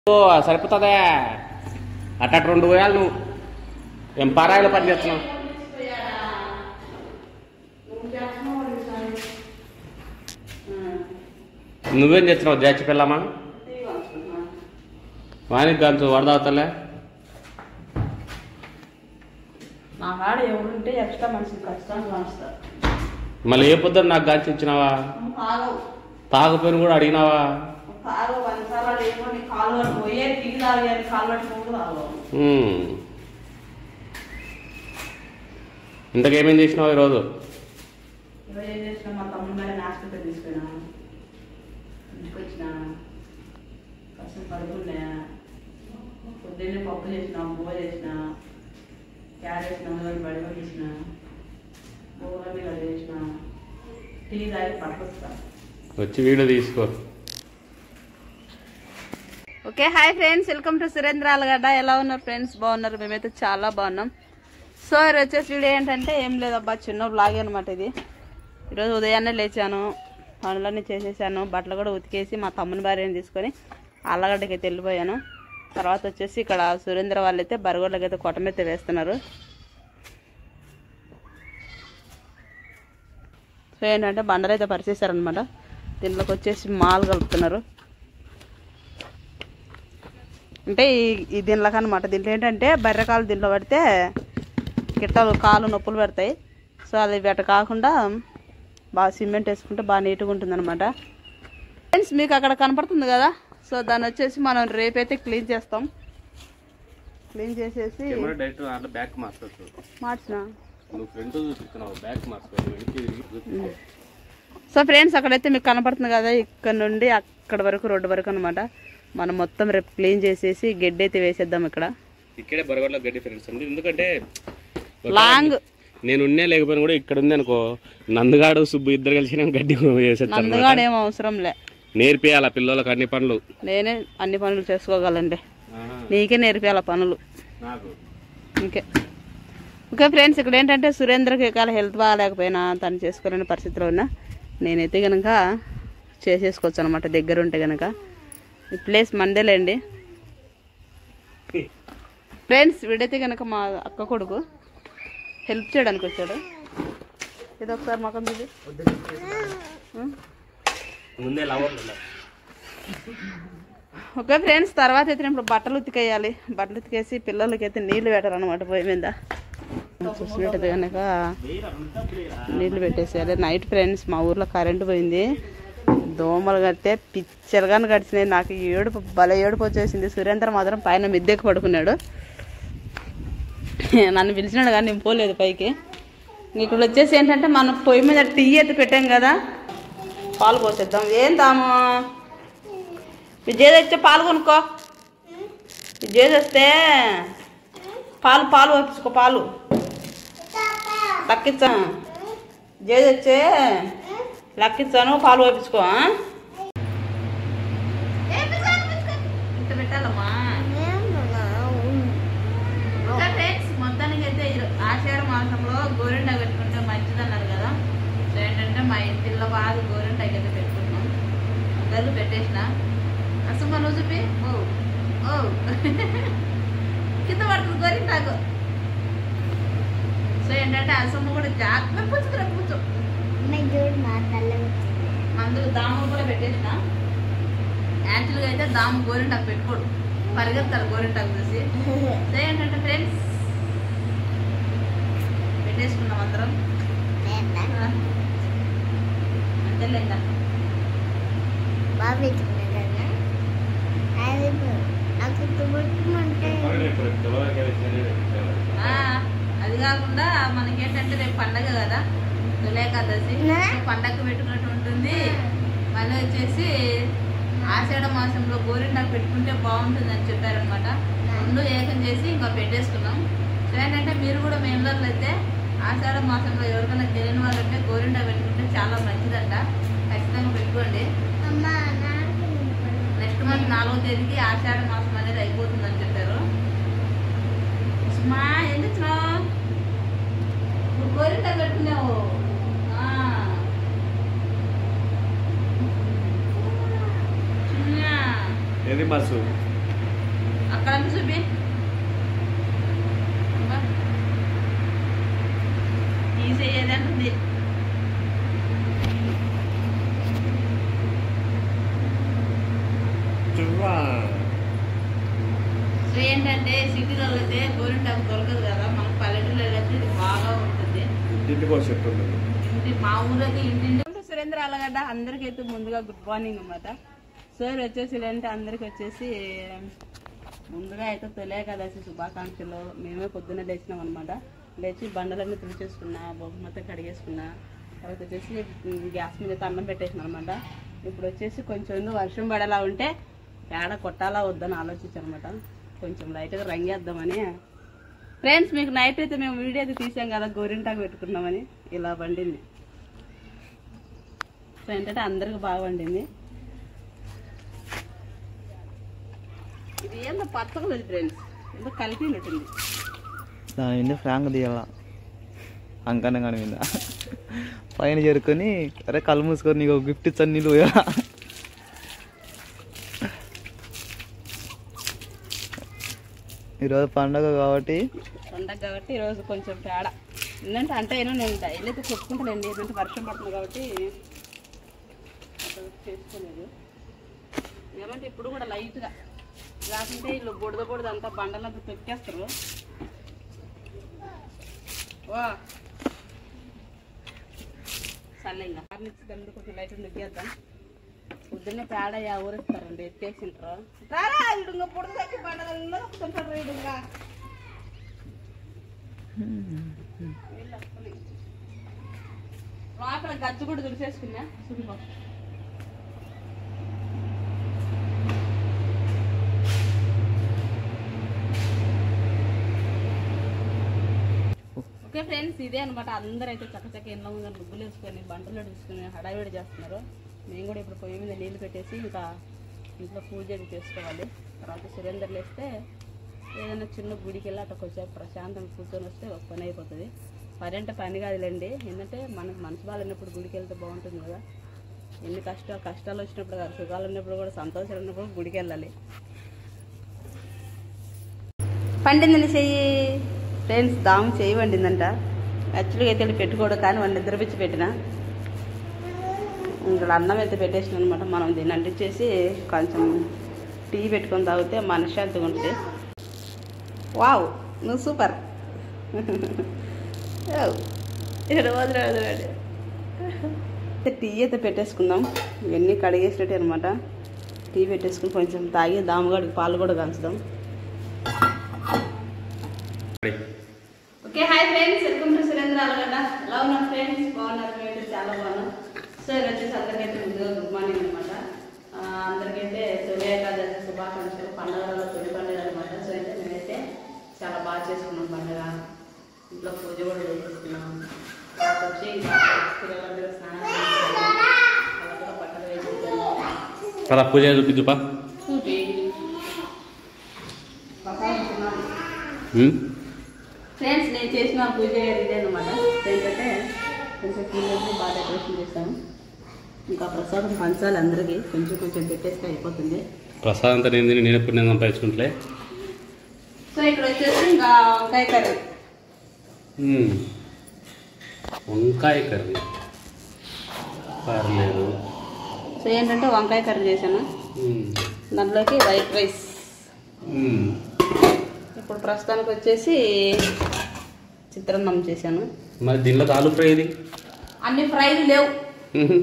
ఓ సరిపోతుందా అట్ట అటు రెండు వేలు నువ్వు ఏం పారాయిలో పని చేస్తున్నావు నువ్వేం చేస్తున్నావు జాచి పిల్లమా వానికి గంచు వరదవుతలే నా కాడ ఎవరుంటే ఎక్స్ట్రా మనిషిని ఖచ్చితంగా కానిస్తారు మళ్ళీ ఏ పొద్దున్న నాకు గాంచి ఇచ్చినావా కాదు తాగపోయిన కూడా అడిగినావా కాదు వన్సార్లు లేకుండా కాలు పట్టు పోయే దిగి తాగాలి కాలు పట్టుకుంటూ తాగవు ఉమ్. ఇంతకేమేం చేసినావు ఈరోజు ఈరోజు ఏం చేసిన మా తమ్ముడు గారిని హాస్పిటల్ తీసుకున్నా ఇంటికి వచ్చిన కాసేపు పడుకున్నా పొద్దున్నే పప్పు చేసిన బువ్వ చేసిన క్యారెట్ నమ్మని బడి పట్టించిన బువ్వ మీద చేసిన టీ తాగి పట్టుకొస్తా వచ్చి వీడియో తీసుకో okay hi friends welcome to Surendra Alagadda ఎలా ఉన్నారు ఫ్రెండ్స్ బాగున్నారు మేమైతే చాలా బాగున్నాం సో ఈరోజు వచ్చేసి వీడియో ఏంటంటే ఏం లేదబ్బా చిన్న బ్లాగ్ అనమాట ఇది ఈరోజు ఉదయాన్నే లేచాను పనులన్నీ చేసేసాను బట్టలు కూడా ఉతికేసి మా తమ్ముని భార్యని తీసుకొని ఆలగడ్డకి అయితే వెళ్ళిపోయాను తర్వాత వచ్చేసి ఇక్కడ సురేంద్ర వాళ్ళు అయితే బరగోళ్ళకి అయితే కొట్టమెత్త వేస్తున్నారు సో ఏంటంటే బండలు అయితే పరిచేశారనమాట దీంట్లోకి వచ్చేసి మాలు కలుపుతున్నారు అంటే ఈ ఈ దీనిలోకి అనమాట దీంట్లో ఏంటంటే బర్రెకాలు దీంట్లో పడితే గిట్టలు కాలు నొప్పులు పెడతాయి సో అది వెట కాకుండా బాగా సిమెంట్ వేసుకుంటే బాగా నీట్గా ఉంటుంది అనమాట ఫ్రెండ్స్ మీకు అక్కడ కనపడుతుంది కదా సో దాన్ని వచ్చేసి మనం రేపైతే క్లీన్ చేస్తాం క్లీన్ చేసేసి కెమెరా డైరెక్ట్ దాంట్లో బ్యాక్ మార్చచ్చు మార్చిన నువ్వు ఫ్రంట్ చూస్తున్నావు బ్యాక్ మార్చుకో వెనక్కి తిరిగి చూసుకో. సో ఫ్రెండ్స్ అక్కడైతే మీకు కనపడుతుంది కదా ఇక్కడ నుండి అక్కడ వరకు రోడ్డు వరకు అనమాట మనం మొత్తం రేపు క్లీన్ చేసేసి గడ్డి అయితే వేసేద్దాం ఇక్కడ ఇక్కడే బరగడ్లో గడ్డి ఫ్రెండ్స్ అండి ఎందుకంటే ఒక- లాంగ్ నేను ఉన్నా లేకపోయినా కూడా ఇక్కడ ఉంది అనుకో నందుగాడు సుబ్బు ఇద్దరు కలిసి నేను గడ్డి వేసేస్తాను నందుగాడు ఏం అవసరం లే నేర్పియాల పిల్లలకు అన్ని పనులు నేనే అన్ని పనులు చేసుకోగలండి నీకే నేర్పియాల పనులు నాకు ఇంకే ఓకే ఫ్రెండ్స్ ఇక్కడ ఏంటంటే సురేంద్రకి కాల హెల్త్ బాగాలేకపోయినా తను చేసుకోలేని పరిస్థితిలో ఉన్నా నేనైతే కనుక చేసేసుకోవచ్చు అనమాట దగ్గర ఉంటే కనుక ఈ ప్లేస్ మందేలేండి ఫ్రెండ్స్ వీడైతే కనుక మా అక్క కొడుకు హెల్ప్ చేయడానికి వచ్చాడు ఇది ఒకసారి మొఖం చూసి ముందే లవర్లు ఉన్నారు. ఓకే ఫ్రెండ్స్ తర్వాత అయితే నేను ఇప్పుడు బట్టలు ఉతికేయాలి బట్టలు ఉతికేసి పిల్లలకి అయితే నీళ్లు పెట్టాలన్నమాట పొయ్యి మీద చూసినట్టు కనుక నీళ్లు పెట్టేసేయాలి నైట్ ఫ్రెండ్స్ మా ఊర్లో కరెంటు పోయింది దోమలు కడితే పిచ్చలుగానే గడిచినాయి నాకు ఏడుపు భలే ఏడుపు వచ్చేసింది సురేంద్ర మాత్రం పైన మిద్దెకి పడుకున్నాడు నన్ను పిలిచినాడు కానీ నేను పోలేదు పైకి ఇక్కడ వచ్చేసి ఏంటంటే మనం పొయ్యి మీద టీ అయితే పెట్టాం కదా పాలు పోసేద్దాం ఏం తాము విజయ్ తెచ్చే పాలు కొనుక్కో విజయ్ తెస్తే పాలు పాలు పంపించుకో పాలు లక్కిచ్చా విజయ్ తెచ్చే లక్కిచ్చాను పాలు పంపించుకో ఆ? ఇంత పెట్టాలమ్మా ఇంకా ఫ్రెండ్స్ మొత్తానికి అయితే ఈరో- ఆషాఢ మాసంలో గోరింట పెట్టుకుంటే మంచిది అన్నారు కదా సో ఏంటంటే మా ఇంటిలో బాగా గోరింట అయితే పెట్టుకుంటున్నాం అందరూ పెట్టేసిన అసలు నువ్వు చూపి ఓ ఓ కింద పడుతుంది గోరింటాకు సో ఏంటంటే అసమ్మ కూడా జాగ్రత్త పుచ్చుకురా కూర్చో అందుకు దాము కూడా పెట్టేసిన యాక్చువల్గా అయితే దాము గోరింటాకు పెట్టుకోడు పరిగెత్తాలి గోరింటాకు చూసి సో ఏంటంటే ఫ్రెండ్స్ పెట్టేసుకున్నాం అందరం అంతేలే ఇంకా ఆ, అది కాకుండా మనకేంటంటే రేపు పండగ కదా తులేకాదశి పండగ పెట్టుకున్నట్టు ఉంటుంది మళ్ళీ వచ్చేసి ఆషాఢ మాసంలో గోరింటాకు పెట్టుకుంటే బాగుంటుంది అని చెప్పారనమాట రెండు ఏకం చేసి ఇంకా పెట్టేసుకున్నాం సో ఏంటంటే మీరు కూడా మీ ఇళ్ళలో అయితే ఆషాఢ మాసంలో ఎవరికైనా తెలియని వాళ్ళు ఉంటే గోరింటా పెట్టుకుంటే చాలా మంచిదంట ఖచ్చితంగా పెట్టుకోండి నెక్స్ట్ మంత్ నాలుగో తేదీకి ఆషాఢ మాసం అనేది అయిపోతుందని చెప్పారు సుమా ఎందుకు వచ్చినావు? నువ్వు గోరింటా పెట్టుకున్నావు ఆ. చిన్న. ఏది బస్సు అక్కడ అంతా చూపి అబ్బా. తీసేయేది అంటుంది సో ఏంటంటే సిటీలో అయితే గోరింటాకు దొరకదు కదా మనకు పల్లెటూరులో అయితే ఇది బాగా ఉంటుంది ఇంటికి ఒక చెట్టు ఉంటుంది ఇంటి మా ఊరైతే ఇంటి సురేంద్ర అలగడ్డ అందరికైతే ముందుగా గుడ్ మార్నింగ్ అన్నమాట సార్ వచ్చేసి అంటే అందరికి వచ్చేసి ముందుగా అయితే తొలే కదాసి శుభాకాంక్షలు మేమే పొద్దున్న లేచినాం అనమాట లేచి బండలన్నీ తుడిచేసుకున్నా బహుమతి కడిగేసుకున్నా తర్వాత వచ్చేసి ఉమ్, గ్యాస్ మీద అయితే అన్నం పెట్టేసిన అనమాట ఇప్పుడు వచ్చేసి కొంచెం ముందు వర్షం పడేలా ఉంటే ఏడ కొట్టాలా వద్దని ఆలోచించానమాట కొంచెం లైట్గా రంగేద్దామని ఫ్రెండ్స్ మీకు నైట్ అయితే మేము వీడియో అయితే తీసాం కదా గోరింటాకు పెట్టుకున్నామని ఇలా వండింది సో ఏంటంటే అందరికి బాగా వండింది ఇది ఏందో పచ్చగా లేదు ఫ్రెండ్స్ ఏదో కలిపి ఉంటుంది దాని మీద ఫ్రాంక్ తీయాల అంకన్న కాని మీద పైన చేరుకొని అరే కళ్ళు మూసుకొని నీకు గిఫ్ట్ ఇచ్చాను నీళ్ళు పోయాలా ఈరోజు పండగ కాబట్టి పండగ కాబట్టి ఈరోజు కొంచెం తేడా ఏంటంటే అంటే అయినా నేను డైలీ అయితే చెప్పుకుంటానండి ఏంటంటే వర్షం పడుతుంది కాబట్టి అసలు చేసుకోలేదు ఏమంటే ఇప్పుడు కూడా లైట్గా లేకుంటే వీళ్ళు బుడద బుడద అంతా బండలంతా తొక్కేస్తారు వా సర్లే ఇంకా నుంచి దాన్ని కొంచెం లైట్ నొక్కేద్దాం పొద్దున్నే పేడ యా ఊరేస్తారండి ఎత్తేసింటారు రారా ఇడుంగ బుడద తగ్గి బండలలో కొంచెం ఇడుంగా లోపల గజ్జు కూడా తుడిసేసుకున్నా చూడుకో ఓకే ఫ్రెండ్స్ ఇదే అనమాట అందరూ అయితే చక్కచక్క ఎన్నో ముందు ముగ్గులు వేసుకొని బంటలు తీసుకుని హడావిడి చేస్తున్నారు మేము కూడా ఇప్పుడు పొయ్యి మీద నీళ్ళు పెట్టేసి ఇంకా ఇంట్లో పూజ అది చేసుకోవాలి తర్వాత సురేందర్లు వేస్తే ఏదైనా చిన్న గుడికి వెళ్ళి అట్లా కొంచెం ప్రశాంతంగా కూర్చొని వస్తే ఒక పని అయిపోతుంది పని అంటే పని కాదులేండి ఏంటంటే మనకు మనసు బాగాలేనప్పుడు గుడికి వెళ్తే బాగుంటుంది కదా ఎన్ని కష్టాలు కష్టాలు వచ్చినప్పుడు కాదు సుఖాలు ఉన్నప్పుడు కూడా సంతోషాలు ఉన్నప్పుడు గుడికి వెళ్ళాలి పండిందని చెయ్యి ఫ్రెండ్స్ దాము చెయ్యి వండిందంట యాక్చువల్గా అయితే వీళ్ళు పెట్టుకోడు కానీ వాడిని నిద్రపిచ్చి పెట్టిన ఇక్కడ అన్నం అయితే పెట్టేసిన అనమాట మనం దీన్ని అంటించేసి కొంచెం టీ పెట్టుకొని తాగితే మనశ్శాంతిగా ఉంటుంది వావ్ నువ్వు సూపర్ ఇక్కడ వదిలే వదిలేడు టీ అయితే పెట్టేసుకుందాం ఇవన్నీ కడిగేసినట్టే అనమాట టీ పెట్టేసుకుని కొంచెం తాగి దామగాడికి పాలు కూడా కంచుదాం okay hi friends welcome to Surendra Alagadda ఎలా ఉన్నారు ఫ్రెండ్స్ బాగున్నారు మేమైతే చాలా బాగున్నాం సో ఇది వచ్చేసి అందరికైతే ముందుగా గుడ్ మార్నింగ్ అనమాట అందరికైతే తొలి ఏకాదశి శుభాకాంక్షలు పండుగలలో తొలి పండుగ అనమాట సో అయితే మేమైతే చాలా బాగా చేసుకున్నాం పండుగ ఇంట్లో పూజ కూడా చేసేసుకున్నాం తర్వాత వచ్చి ఇంకా పిల్లలందరూ స్నానం చేసేసారు వాళ్ళకు కూడా బట్టలు వేసేసాను పద పూజ చూపిద్దుపా చూపి ప్రసాదం తిన్నాను ఫ్రెండ్స్ నేను చేసిన పూజ ఇదే అనమాట ఏంటంటే కొంచెం క్లీన్ బాగా డెకరేషన్ చేస్తాము ఇంకా ప్రసాదం పంచాలి అందరికీ కొంచెం కొంచెం పెట్టేస్తే అయిపోతుంది ప్రసాదం అంతా నేను తిని నేను ఎప్పుడు నేను సంపాదించుకుంటలే సో ఇక్కడ వచ్చేసి ఇంకా వంకాయ కర్రీ మ్మ్. వంకాయ కర్రీ పర్లేదు సో ఏంటంటే వంకాయ కర్రీ చేశాను మ్మ్. దాంట్లోకి వైట్ రైస్ మ్మ్. ఇప్పుడు ప్రస్తుతానికి వచ్చేసి చిత్రాన్నం చేశాను మరి దీనిలో ఆలు ఫ్రై ఇది అన్ని ఫ్రైలు లేవు మ్మ్.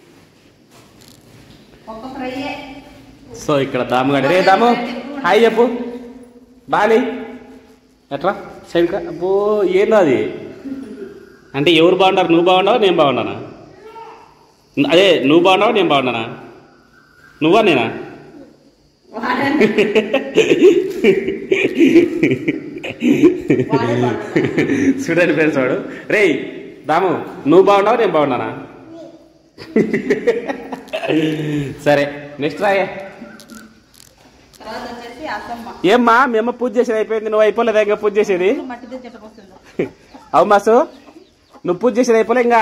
ఒక ఫ్రైయే సో ఇక్కడ దాముగాడి రే దాము హాయ్ చెప్పు బాలి ఎట్లా శంక అబ్బో ఏందో అది అంటే ఎవరు బాగుంటారు నువ్వు బాగున్నావా నేను బాగున్నానా అదే నువ్వు బాగున్నావా నేను బాగున్నానా నువ్వా నేనా వాడండి. వాడే బాగున్నాడు. చూడండి ఫ్రెండ్స్ వాడు రేయ్ దాము నువ్వు బాగున్నావా నేను బాగున్నానా సరే నెక్స్ట్ రాయే తర్వాత వచ్చేసి అసమ్మ ఏమ్మా మీ అమ్మ పూజ చేసేది అయిపోయింది నువ్వు అయిపోలేదా ఇంకా పూజ చేసేది మట్టి తెచ్చకపోతుందా అవు మాసు నువ్వు పూజ చేసేది అయిపోలే ఇంకా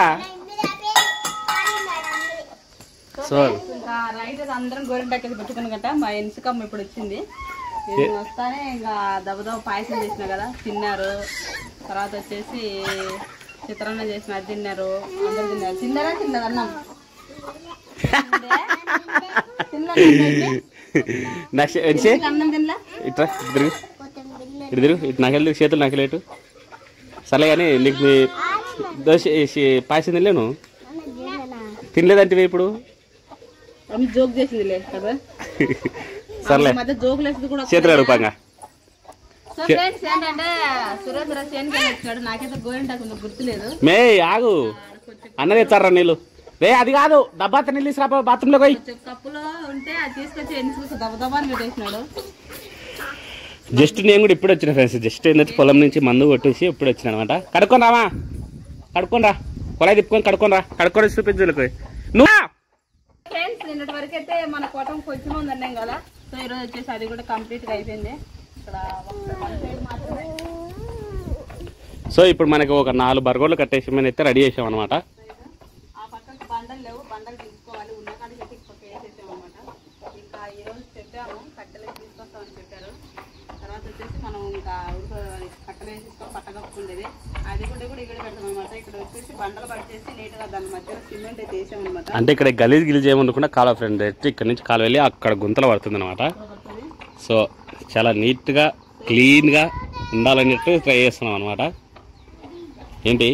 సో ఇంకా రైట్ అది అందరం గోరింటాకి పెట్టుకుని గంట మా ఇన్సుకమ్మ ఇప్పుడు వచ్చింది నేను వస్తానే ఇంకా దెబ్బదబ్బ పాయసం చేసిన కదా తిన్నారు తర్వాత వచ్చేసి చిత్రాన్నం చేసిన అది తిన్నారు అందరు తిన్నారు తిన్నారా తిన్నారు అన్నం నెక్స్ట్ ఎన్సే అన్నం తినలా ఇట్రా ఇద్దరు ఇటు తిరుగు ఇటు నాకెళ్ళి చేతులు నాకెళ్ళేటు సర్లే కానీ నీకు మీ దోశ వేసి పాయసం తినలేను తినలేదంటే ఇప్పుడు అమ్మ జోక్ చేసిందిలే కదా సర్లే ఈ మధ్య జోకులు వేసింది కూడా చేతులు అడుగుపాంగా సో ఫ్రెండ్స్ ఏంటంటే సురేంద్ర సేన్కి వచ్చాడు నాకైతే గోరింటాకు గుర్తులేదు మే ఆగు అన్న తెచ్చారా నీళ్ళు రే అది కాదు డబ్బా నీళ్ళు తీసుకురా బాత్రూంలో పోయి కొంచెం కప్పులో ఉంటే అది తీసుకొచ్చి ఎన్ని చూసి దబదబా అని పెట్టేసినాడు జస్ట్ నేను కూడా ఇప్పుడు వచ్చిన ఫ్రెండ్స్ జస్ట్ ఏంటంటే పొలం నుంచి మందు కొట్టేసి ఇప్పుడు వచ్చిన అనమాట కడుక్కొని రామా కడుక్కొని రా పొలాయి తిప్పుకొని కడుక్కొని రా కడుక్కొని చూపించు వీళ్ళకి. నువ్వు ఫ్రెండ్స్ నిన్నటి వరకు అయితే మన కోటం కొంచెం ఉంది అన్నాం కదా సో ఈరోజు వచ్చేసి అది కూడా కంప్లీట్ గా అయిపోయింది ఇక్కడ ఒక్క one side మాత్రమే సో ఇప్పుడు మనకి ఒక నాలుగు బర్గోళ్ళు కట్టేసి మనం అయితే రెడీ చేసాం అనమాట ఆ పక్కన బండలు లేవు బండలు తీసుకోవాలి ఉన్న కానీ చెట్టు పక్క వేసేసాం అనమాట ఇంకా ఈ రోజు చెప్పాము కట్టెలు తీసుకొస్తామని చెప్పారు తర్వాత వచ్చేసి మనం ఇంకా ఉడక కట్టెలు వేసేసుకొని పట్టగప్పుకుండేది అది కూడా కూడా ఇక్కడ పెడతాం అనమాట ఇక్కడ వచ్చేసి బండలు పట్టేసి నీట్గా దాని మధ్యలో సిమెంట్ అయితే వేసాం అనమాట అంటే ఇక్కడ గలీజ్ గిలీజ్ ఏమనుకున్నా కాలువ ఫ్రెండ్ డైరెక్ట్ ఇక్కడ నుంచి కాలువ వెళ్ళి అక్కడ గుంతలు పడుతుంది అనమాట సో చాలా నీట్గా క్లీన్గా ఉండాలన్నట్టు ట్రై చేస్తున్నాం అనమాట ఏంటి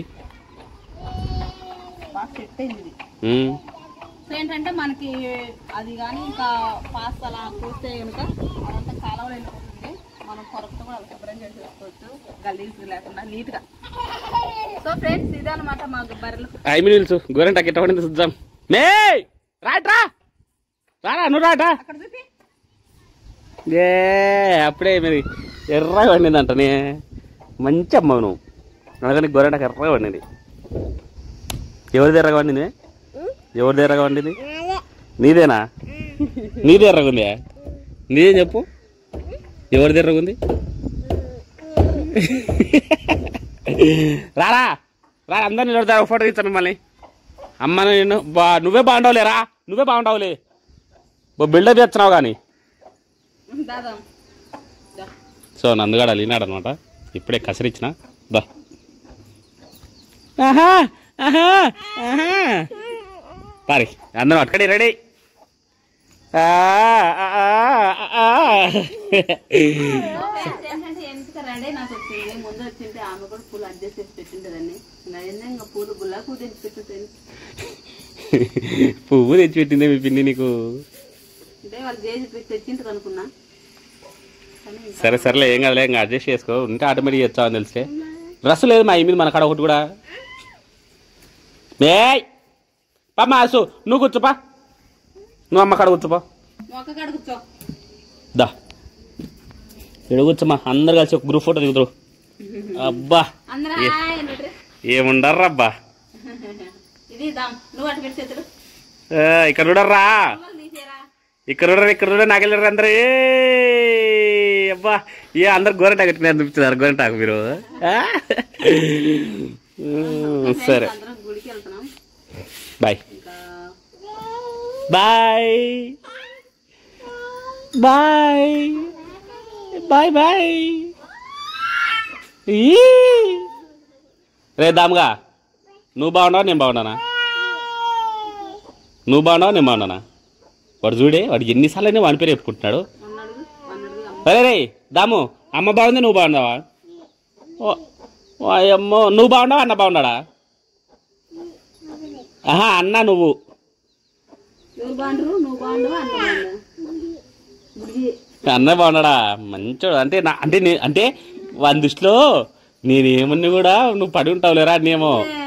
బాగా సెట్ అయింది ఇది. ఉమ్. సో ఏంటంటే మనకి అది కానీ ఇంకా పాస్ అలా పూస్తే కనుక అదంతా కాలువలో వెళ్ళిపోతుంది మనం కొరత కూడా శుభ్రం చేసేసుకోవచ్చు గలీజ్ లేకుండా నీట్గా సో ఫ్రెండ్స్ ఇదే అనమాట మాకు బర్రెలు ఐదు నిలుసు గోరెంట గిట్ట పడింది చూద్దాం మే రాట్రా రారా నువ్వు రాటా అక్కడ చూపి ఏ అప్పుడే మరి ఎర్రగా వండింది అంటనే మంచి అమ్మ నువ్వు అందుకని గోరెంటకి ఎర్రగా వండింది ఎవరిది ఎర్రగా వండింది ఎవరిది ఎర్రగా వండింది నీదేనా నీది ఎర్రగా ఉందా నీదేం చెప్పు ఎవరిది ఎర్రగా ఉంది రారా రా అందరు నిలబడతారు ఫోటో తీస్తాను మిమ్మల్ని అమ్మ నేను బా నువ్వే బాగుండవులేరా నువ్వే బాగుండవులే ఓ బిల్డప్ చేస్తున్నావు కానీ దాదా దా. సో నందుగాడు అలినాడు అనమాట ఇప్పుడే కసిరిచ్చిన దా ఆహా ఆహా ఆహా పారి అందరం అక్కడే రెడీ ఆ, ఆ, ఆ, ఆ. ఏంటంటే ఎందుకు రెడీ నాకు వచ్చింది ముందు వచ్చింటే ఆమె కూడా పూలు అడ్జస్ట్ చేసి పెట్టింటదండి నేను ఇంకా పూలు గులాబీ తెచ్చి పెట్టుతాను పువ్వు తెచ్చిపెట్టిందే మీ పిన్ని నీకు అంటే వాళ్ళు చేసి పెట్టి తెచ్చింటారు అనుకున్నా కానీ సరే సరేలే ఏం కాదులే ఇంకా అడ్జస్ట్ చేసుకో ఉంటే ఆటోమేటిక్ చేస్తావని తెలిసే డ్రెస్ లేదు మా మీద మన కాడ ఒకటి కూడా మే పమ్మా అసు నువ్వు కూర్చోపా నువ్వు అమ్మ కాడ కూర్చోపా మొక్క కాడ కూర్చో దా ఇక్కడ కూర్చోమ్మా అందరు కలిసి ఒక గ్రూప్ ఫోటో దిగుతారు అబ్బా అందరూ హాయ్ అన్నట్టు ఏముండర్రా అబ్బా ఇది దాం నువ్వు అటు పెట్టి చేతులు ఆ, ఇక్కడ చూడర్రా మమ్మల్ని తీసేరా ఇక్కడ చూడరు ఇక్కడ చూడ నాకెళ్ళరు అందరు ఏ అబ్బా ఏ అందరు గోరెంటాకు ఎట్టినారు చూపించారు గోరెంటాకు మీరు ఆ? ఉమ్, సరే అందరం గుడికి వెళ్తున్నాం బాయ్ ఇంకా బాయ్ బాయ్ బాయ్ బాయ్ ఈ. రే దాముగా నువ్వు బాగున్నావా నేను బాగున్నానా నువ్వు బాగున్నావా నేను బాగున్నానా వాడు చూడే వాడు ఎన్నిసార్లు వాడి పేరు చెప్పుకుంటున్నాడు అన్నాడు అన్నాడు అమ్మ సరే రే దాము అమ్మ బాగుంది నువ్వు బాగున్నావా ఓ ఓ అమ్మో నువ్వు బాగున్నావా అన్న బాగున్నాడా ఆహా అన్న నువ్వు ఎవరు బాగుండ్రు నువ్వు బాగుండవా అన్న బాగుండా గుడికి అన్న బాగున్నాడా మంచోడు అంటే నా అంటే నే అంటే వాని దృష్టిలో నేనేమన్నా కూడా నువ్వు పడి ఉంటావు లేరా నేమో ఏ,